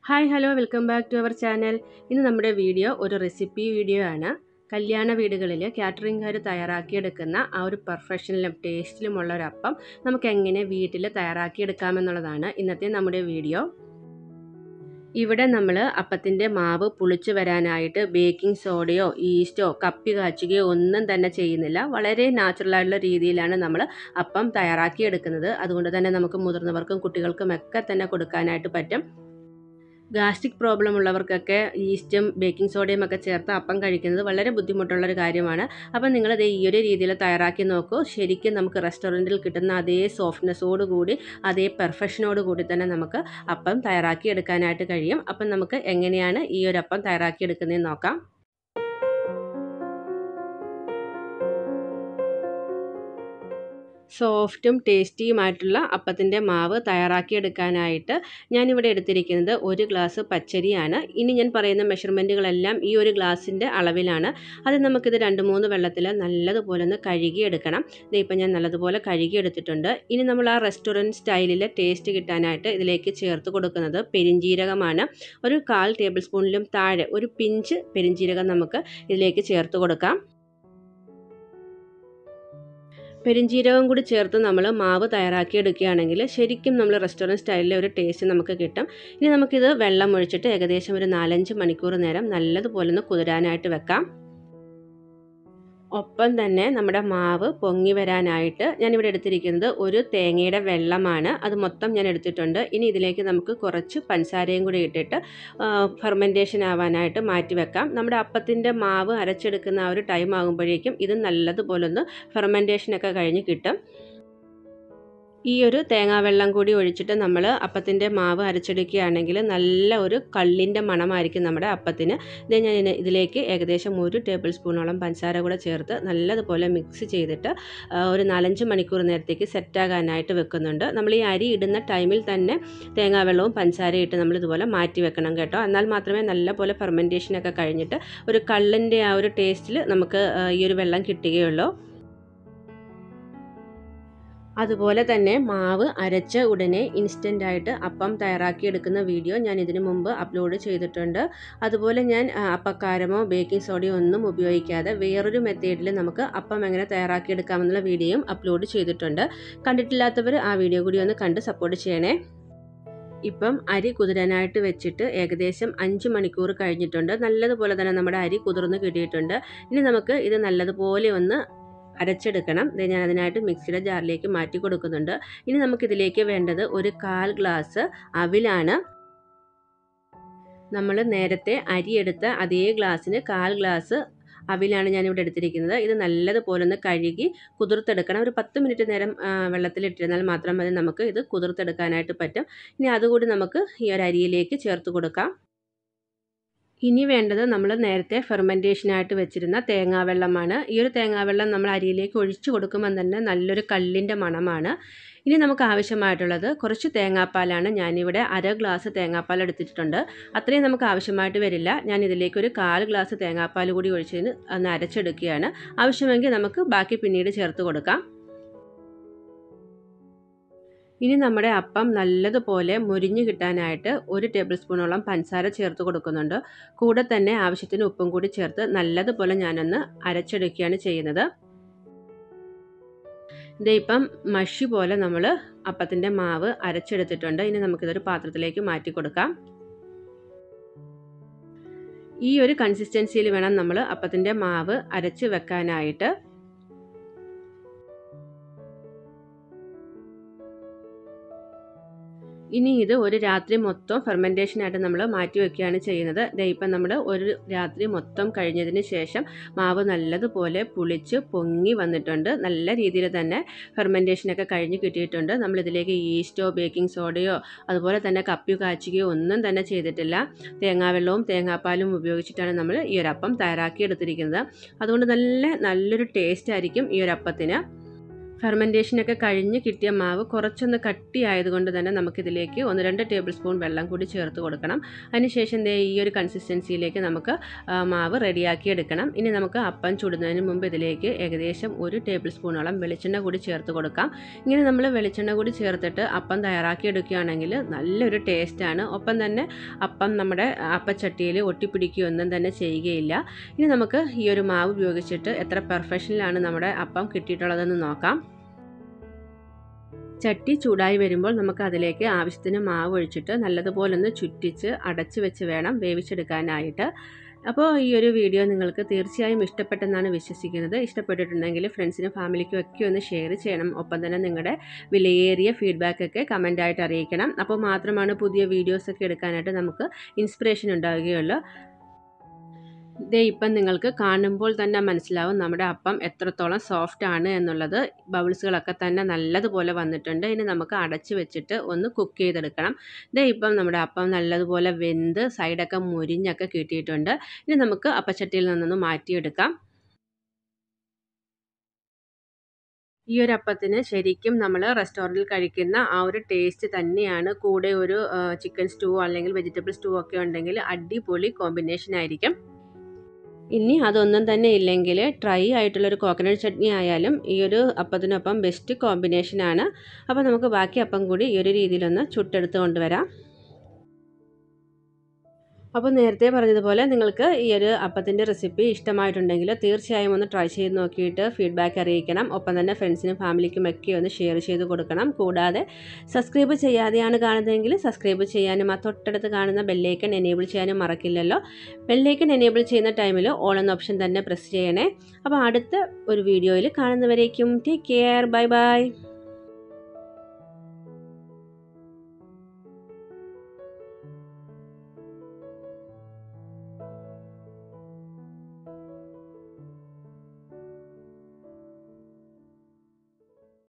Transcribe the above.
hi hello welcome back to our channel ഇന്ന് നമ്മുടെ video ഒരു റെസിപ്പി വീഡിയോ ആണ് കല്യാണ വീടുകളിൽ കാറ്ററിംഗുകാർ തയ്യാറാക്കിയെടുക്കുന്ന ആ ഒരു പെർഫെക്ഷനിലും ടേസ്റ്റിലുമുള്ള ഒരു അപ്പം നമുക്ക് എങ്ങനെ വീട്ടിൽ തയ്യാറാക്കിയെടുക്കാമെന്നുള്ളതാണ് ഇന്നത്തെ നമ്മുടെ വീഡിയോ ഇവിടെ നമ്മൾ അപ്പത്തിൻ്റെ മാവ് പുളിച്ചു വരാനായിട്ട് ബേക്കിംഗ് സോഡയോ ഈസ്റ്റോ കപ്പി കാച്ചുകയോ ഒന്നും തന്നെ ചെയ്യുന്നില്ല വളരെ നാച്ചുറലായിട്ടുള്ള രീതിയിലാണ് നമ്മൾ അപ്പം തയ്യാറാക്കിയെടുക്കുന്നത് അതുകൊണ്ട് തന്നെ നമുക്ക് മുതിർന്നവർക്കും കുട്ടികൾക്കും ഒക്കെ തന്നെ കൊടുക്കാനായിട്ട് പറ്റും ഗാസ്ട്രിക് പ്രോബ്ലം ഉള്ളവർക്കൊക്കെ ഈസ്റ്റും ബേക്കിംഗ് സോഡയും ഒക്കെ ചേർത്ത് അപ്പം കഴിക്കുന്നത് വളരെ ബുദ്ധിമുട്ടുള്ളൊരു കാര്യമാണ് അപ്പം നിങ്ങളത് ഈ ഒരു രീതിയിൽ തയ്യാറാക്കി നോക്കൂ ശരിക്കും നമുക്ക് റെസ്റ്റോറൻറ്റിൽ കിട്ടുന്ന അതേ സോഫ്റ്റ്നെസ്സോട് കൂടി അതേ പെർഫെക്ഷനോട് കൂടി തന്നെ നമുക്ക് അപ്പം തയ്യാറാക്കി എടുക്കാനായിട്ട് കഴിയും അപ്പം നമുക്ക് എങ്ങനെയാണ് ഈ ഒരു അപ്പം തയ്യാറാക്കി എടുക്കുന്നതെന്ന് നോക്കാം സോഫ്റ്റും ടേസ്റ്റിയുമായിട്ടുള്ള അപ്പത്തിൻ്റെ മാവ് തയ്യാറാക്കിയെടുക്കാനായിട്ട് ഞാനിവിടെ എടുത്തിരിക്കുന്നത് ഒരു ഗ്ലാസ് പച്ചരിയാണ് ഇനി ഞാൻ പറയുന്ന മെഷർമെൻറ്റുകളെല്ലാം ഈ ഒരു ഗ്ലാസിൻ്റെ അളവിലാണ് അത് നമുക്കിത് രണ്ട് മൂന്ന് വെള്ളത്തിൽ നല്ലതുപോലെ ഒന്ന് കഴുകിയെടുക്കണം ഇതിപ്പോൾ ഞാൻ നല്ലതുപോലെ കഴുകിയെടുത്തിട്ടുണ്ട് ഇനി നമ്മൾ ആ റെസ്റ്റോറൻറ്റ് സ്റ്റൈലിലെ ടേസ്റ്റ് കിട്ടാനായിട്ട് ഇതിലേക്ക് ചേർത്ത് കൊടുക്കുന്നത് പെരിഞ്ജീരകമാണ് ഒരു കാൽ ടേബിൾ സ്പൂണിലും താഴെ ഒരു പിഞ്ച് പെരിഞ്ജീരകം നമുക്ക് ഇതിലേക്ക് ചേർത്ത് കൊടുക്കാം പെരിഞ്ജീരകം കൂടി ചേർത്ത് നമ്മൾ മാവ് തയ്യാറാക്കി എടുക്കുകയാണെങ്കിൽ ശരിക്കും നമ്മൾ റെസ്റ്റോറൻറ്റ് സ്റ്റൈലിലെ ഒരു ടേസ്റ്റ് നമുക്ക് കിട്ടും ഇനി നമുക്കിത് വെള്ളം ഒഴിച്ചിട്ട് ഏകദേശം ഒരു നാലഞ്ച് മണിക്കൂർ നേരം നല്ലതുപോലെ ഒന്ന് കുതിരാനായിട്ട് വെക്കാം ഒപ്പം തന്നെ നമ്മുടെ മാവ് പൊങ്ങി വരാനായിട്ട് ഞാനിവിടെ എടുത്തിരിക്കുന്നത് ഒരു തേങ്ങയുടെ വെള്ളമാണ് അത് മൊത്തം ഞാൻ എടുത്തിട്ടുണ്ട് ഇനി ഇതിലേക്ക് നമുക്ക് കുറച്ച് പഞ്ചസാരയും കൂടി ഇട്ടിട്ട് ഫെർമെൻറ്റേഷൻ ആവാനായിട്ട് മാറ്റി വെക്കാം നമ്മുടെ അപ്പത്തിൻ്റെ മാവ് അരച്ചെടുക്കുന്ന ആ ഒരു ടൈം ആകുമ്പോഴേക്കും ഇത് നല്ലതുപോലെ ഒന്ന് ഫെർമെൻറ്റേഷനൊക്കെ കഴിഞ്ഞ് കിട്ടും ഈ ഒരു തേങ്ങാവെള്ളം കൂടി ഒഴിച്ചിട്ട് നമ്മൾ അപ്പത്തിൻ്റെ മാവ് അരച്ചെടുക്കുകയാണെങ്കിൽ നല്ല ഒരു കള്ളിൻ്റെ മണമായിരിക്കും നമ്മുടെ അപ്പത്തിന് ഇത് ഞാൻ ഇതിലേക്ക് ഏകദേശം ഒരു ടേബിൾ സ്പൂണോളം പഞ്ചസാര കൂടെ ചേർത്ത് നല്ലതുപോലെ മിക്സ് ചെയ്തിട്ട് ഒരു നാലഞ്ച് മണിക്കൂർ നേരത്തേക്ക് സെറ്റാകാനായിട്ട് വെക്കുന്നുണ്ട് നമ്മൾ ഈ അരി ഇടുന്ന ടൈമിൽ തന്നെ തേങ്ങാവെള്ളവും പഞ്ചസാരയും ഇട്ട് നമ്മൾ ഇതുപോലെ മാറ്റി വെക്കണം കേട്ടോ എന്നാൽ മാത്രമേ നല്ലപോലെ ഫെർമെൻറ്റേഷനൊക്കെ കഴിഞ്ഞിട്ട് ഒരു കള്ളിൻ്റെ ആ ഒരു ടേസ്റ്റിൽ നമുക്ക് ഈ ഒരു വെള്ളം കിട്ടുകയുള്ളൂ അതുപോലെ തന്നെ മാവ് അരച്ച ഉടനെ ഇൻസ്റ്റൻ്റ് ആയിട്ട് അപ്പം തയ്യാറാക്കിയെടുക്കുന്ന വീഡിയോ ഞാൻ ഇതിനു മുമ്പ് അപ്ലോഡ് ചെയ്തിട്ടുണ്ട് അതുപോലെ ഞാൻ അപ്പക്കാരമോ ബേക്കിംഗ് സോഡയോ ഒന്നും ഉപയോഗിക്കാതെ വേറൊരു മെത്തേഡിൽ നമുക്ക് അപ്പം എങ്ങനെ തയ്യാറാക്കിയെടുക്കാമെന്നുള്ള വീഡിയോയും അപ്ലോഡ് ചെയ്തിട്ടുണ്ട് കണ്ടിട്ടില്ലാത്തവർ ആ വീഡിയോ കൂടി ഒന്ന് കണ്ട് സപ്പോർട്ട് ചെയ്യണേ ഇപ്പം അരി കുതിരാനായിട്ട് വെച്ചിട്ട് ഏകദേശം അഞ്ച് മണിക്കൂർ കഴിഞ്ഞിട്ടുണ്ട് നല്ലതുപോലെ തന്നെ നമ്മുടെ അരി കുതിർന്ന് കിട്ടിയിട്ടുണ്ട് ഇനി നമുക്ക് ഇത് നല്ലതുപോലെ ഒന്ന് അരച്ചെടുക്കണം ഇത് ഞാൻ അതിനായിട്ട് മിക്സിയുടെ ജാറിലേക്ക് മാറ്റി കൊടുക്കുന്നുണ്ട് ഇനി നമുക്കിതിലേക്ക് വേണ്ടത് ഒരു കാൽ ഗ്ലാസ് അവിലാണ് നമ്മൾ നേരത്തെ അരി എടുത്ത അതേ ഗ്ലാസ്സിന് കാൽ ഗ്ലാസ് അവിലാണ് ഞാനിവിടെ എടുത്തിരിക്കുന്നത് ഇത് നല്ലതുപോലെ ഒന്ന് കഴുകി കുതിർത്തെടുക്കണം ഒരു പത്ത് മിനിറ്റ് നേരം വെള്ളത്തിലിട്ടിരുന്നാൽ മാത്രം മതി നമുക്ക് ഇത് കുതിർത്തെടുക്കാനായിട്ട് പറ്റും ഇനി അതുകൂടി നമുക്ക് ഈ ഒരു അരിയിലേക്ക് ചേർത്ത് കൊടുക്കാം ഇനി വേണ്ടത് നമ്മൾ നേരത്തെ ഫെർമെൻറ്റേഷനായിട്ട് വെച്ചിരുന്ന തേങ്ങാവെള്ളമാണ് ഈ ഒരു തേങ്ങാവെള്ളം നമ്മൾ അരിയിലേക്ക് ഒഴിച്ചു കൊടുക്കുമ്പോൾ തന്നെ നല്ലൊരു കല്ലിൻ്റെ മണമാണ് ഇനി നമുക്ക് ആവശ്യമായിട്ടുള്ളത് കുറച്ച് തേങ്ങാപ്പാലാണ് ഞാനിവിടെ അര ഗ്ലാസ് തേങ്ങാപ്പാൽ എടുത്തിട്ടുണ്ട് അത്രയും നമുക്ക് ആവശ്യമായിട്ട് വരില്ല ഞാൻ ഇതിലേക്ക് ഒരു കാൽ ഗ്ലാസ് തേങ്ങാപ്പാൽ കൂടി ഒഴിച്ചതിന് ഒന്ന് അരച്ചെടുക്കുകയാണ് ആവശ്യമെങ്കിൽ നമുക്ക് ബാക്കി പിന്നീട് ചേർത്ത് കൊടുക്കാം ഇനി നമ്മുടെ അപ്പം നല്ലതുപോലെ മുരിഞ്ഞു കിട്ടാനായിട്ട് ഒരു ടേബിൾ സ്പൂണോളം പഞ്ചസാര ചേർത്ത് കൊടുക്കുന്നുണ്ട് കൂടെ തന്നെ ആവശ്യത്തിന് ഉപ്പും കൂടി ചേർത്ത് നല്ലതുപോലെ ഞാനൊന്ന് അരച്ചെടുക്കുകയാണ് ചെയ്യുന്നത് ഇപ്പം മഷി പോലെ നമ്മൾ അപ്പത്തിൻ്റെ മാവ് അരച്ചെടുത്തിട്ടുണ്ട് ഇനി നമുക്കിതൊരു പാത്രത്തിലേക്ക് മാറ്റി കൊടുക്കാം ഈ ഒരു കൺസിസ്റ്റൻസിയിൽ വേണം നമ്മൾ അപ്പത്തിൻ്റെ മാവ് അരച്ച് വെക്കാനായിട്ട് ഇനി ഇത് ഒരു രാത്രി മൊത്തം ഫെർമെൻറ്റേഷനായിട്ട് നമ്മൾ മാറ്റി വയ്ക്കുകയാണ് ചെയ്യുന്നത് ദേ ഇപ്പം നമ്മൾ ഒരു രാത്രി മൊത്തം കഴിഞ്ഞതിന് ശേഷം മാവ് നല്ലതുപോലെ പുളിച്ച് പൊങ്ങി വന്നിട്ടുണ്ട് നല്ല രീതിയിൽ തന്നെ ഫെർമെൻറ്റേഷനൊക്കെ കഴിഞ്ഞ് കിട്ടിയിട്ടുണ്ട് നമ്മളിതിലേക്ക് ഈസ്റ്റോ ബേക്കിംഗ് സോഡയോ അതുപോലെ തന്നെ കപ്പി കാച്ചുകയോ ഒന്നും തന്നെ ചെയ്തിട്ടില്ല തേങ്ങാവെള്ളവും തേങ്ങാപ്പാലും ഉപയോഗിച്ചിട്ടാണ് നമ്മൾ ഈ ഒരു അപ്പം തയ്യാറാക്കി എടുത്തിരിക്കുന്നത് അതുകൊണ്ട് നല്ല നല്ലൊരു ടേസ്റ്റ് ആയിരിക്കും ഈ ഒരു അപ്പത്തിന് ഫെർമെൻറ്റേഷനൊക്കെ കഴിഞ്ഞ് കിട്ടിയ മാവ് കുറച്ചൊന്ന് കട്ടിയായതുകൊണ്ട് തന്നെ നമുക്കിതിലേക്ക് ഒന്ന് രണ്ട് ടേബിൾ സ്പൂൺ വെള്ളം കൂടി ചേർത്ത് കൊടുക്കണം അതിനുശേഷം ദേ ഈ ഒരു കൺസിസ്റ്റൻസിയിലേക്ക് നമുക്ക് ആ, മാവ് റെഡിയാക്കി എടുക്കണം ഇനി നമുക്ക് അപ്പം ചുടുന്നതിന് മുമ്പ് ഇതിലേക്ക് ഏകദേശം ഒരു ടേബിൾ സ്പൂണോളം വെളിച്ചെണ്ണ കൂടി ചേർത്ത് കൊടുക്കാം ഇങ്ങനെ നമ്മൾ വെളിച്ചെണ്ണ കൂടി ചേർത്തിട്ട് അപ്പം തയ്യാറാക്കി എടുക്കുകയാണെങ്കിൽ നല്ലൊരു ടേസ്റ്റാണ് ഒപ്പം തന്നെ അപ്പം നമ്മുടെ അപ്പച്ചട്ടിയിൽ ഒട്ടിപ്പിടിക്കുകയൊന്നും തന്നെ ചെയ്യുകയില്ല ഇനി നമുക്ക് ഈ ഒരു മാവ് ഉപയോഗിച്ചിട്ട് എത്ര പെർഫെക്ഷനിലാണ് നമ്മുടെ അപ്പം കിട്ടിയിട്ടുള്ളതെന്ന് നോക്കാം ചട്ടി ചൂടായി വരുമ്പോൾ നമുക്ക് അതിലേക്ക് ആവശ്യത്തിന് മാവ് ഒഴിച്ചിട്ട് നല്ലതുപോലെ ഒന്ന് ചുറ്റിച്ച് അടച്ച് വെച്ച് വേണം വേവിച്ചെടുക്കാനായിട്ട് അപ്പോൾ ഈ ഒരു വീഡിയോ നിങ്ങൾക്ക് തീർച്ചയായും ഇഷ്ടപ്പെട്ടെന്നാണ് വിശ്വസിക്കുന്നത് ഇഷ്ടപ്പെട്ടിട്ടുണ്ടെങ്കിൽ ഫ്രണ്ട്സിനും ഫാമിലിക്കും ഒക്കെ ഒന്ന് ഷെയർ ചെയ്യണം ഒപ്പം തന്നെ നിങ്ങളുടെ വിലയേറിയ ഫീഡ്ബാക്കൊക്കെ കമൻ്റായിട്ട് അറിയിക്കണം അപ്പോൾ മാത്രമാണ് പുതിയ വീഡിയോസൊക്കെ എടുക്കാനായിട്ട് നമുക്ക് ഇൻസ്പിറേഷൻ ഉണ്ടാവുകയുള്ളൂ ദേ ഇപ്പം നിങ്ങൾക്ക് കാണുമ്പോൾ തന്നെ മനസ്സിലാവും നമ്മുടെ അപ്പം എത്രത്തോളം സോഫ്റ്റ് ആണ് എന്നുള്ളത് ബബിൾസുകളൊക്കെ തന്നെ നല്ലതുപോലെ വന്നിട്ടുണ്ട് ഇനി നമുക്ക് അടച്ച് വെച്ചിട്ട് ഒന്ന് കുക്ക് ചെയ്തെടുക്കണം ദേ ഇപ്പം നമ്മുടെ അപ്പം നല്ലതുപോലെ വെന്ത് സൈഡൊക്കെ മുരിഞ്ഞൊക്കെ കിട്ടിയിട്ടുണ്ട് ഇനി നമുക്ക് അപ്പച്ചട്ടിയിൽ നിന്നൊന്ന് മാറ്റിയെടുക്കാം ഈ ഒരു അപ്പത്തിന് ശരിക്കും നമ്മൾ റെസ്റ്റോറൻറ്റിൽ കഴിക്കുന്ന ആ ഒരു ടേസ്റ്റ് തന്നെയാണ് കൂടെ ഒരു ചിക്കൻ സ്റ്റൂ അല്ലെങ്കിൽ വെജിറ്റബിൾ സ്റ്റൂ ഒക്കെ ഉണ്ടെങ്കിൽ അടിപൊളി കോമ്പിനേഷൻ ആയിരിക്കും ഇനി അതൊന്നും തന്നെ ഇല്ലെങ്കിൽ ഡ്രൈ ആയിട്ടുള്ളൊരു കോക്കനട്ട് ചട്നി ആയാലും ഈ ഒരു അപ്പത്തിനൊപ്പം ബെസ്റ്റ് കോമ്പിനേഷനാണ് അപ്പോൾ നമുക്ക് ബാക്കി അപ്പം കൂടി ഈ ഒരു രീതിയിലൊന്ന് ചുട്ടെടുത്ത് കൊണ്ടുവരാം അപ്പോൾ നേരത്തെ പറഞ്ഞതുപോലെ നിങ്ങൾക്ക് ഈ ഒരു അപ്പത്തിൻ്റെ റെസിപ്പി ഇഷ്ടമായിട്ടുണ്ടെങ്കിൽ തീർച്ചയായും ഒന്ന് ട്രൈ ചെയ്ത് നോക്കിയിട്ട് ഫീഡ്ബാക്ക് അറിയിക്കണം ഒപ്പം തന്നെ ഫ്രണ്ട്സിനും ഫാമിലിക്കും ഒക്കെ ഒന്ന് ഷെയർ ചെയ്ത് കൊടുക്കണം കൂടാതെ സബ്സ്ക്രൈബ് ചെയ്യാതെയാണ് കാണുന്നതെങ്കിൽ സബ്സ്ക്രൈബ് ചെയ്യാനും ആ തൊട്ടടുത്ത് കാണുന്ന ബെല്ലൈക്കൺ എനേബിൾ ചെയ്യാനും മറക്കില്ലല്ലോ ബെല്ലൈക്കൺ എനേബിൾ ചെയ്യുന്ന ടൈമിൽ ഓൾ എന്ന ഓപ്ഷൻ തന്നെ പ്രസ് ചെയ്യണേ അപ്പോൾ അടുത്ത ഒരു വീഡിയോയിൽ കാണുന്നവരേക്കും ടേക്ക് കെയർ ബൈ ബൈ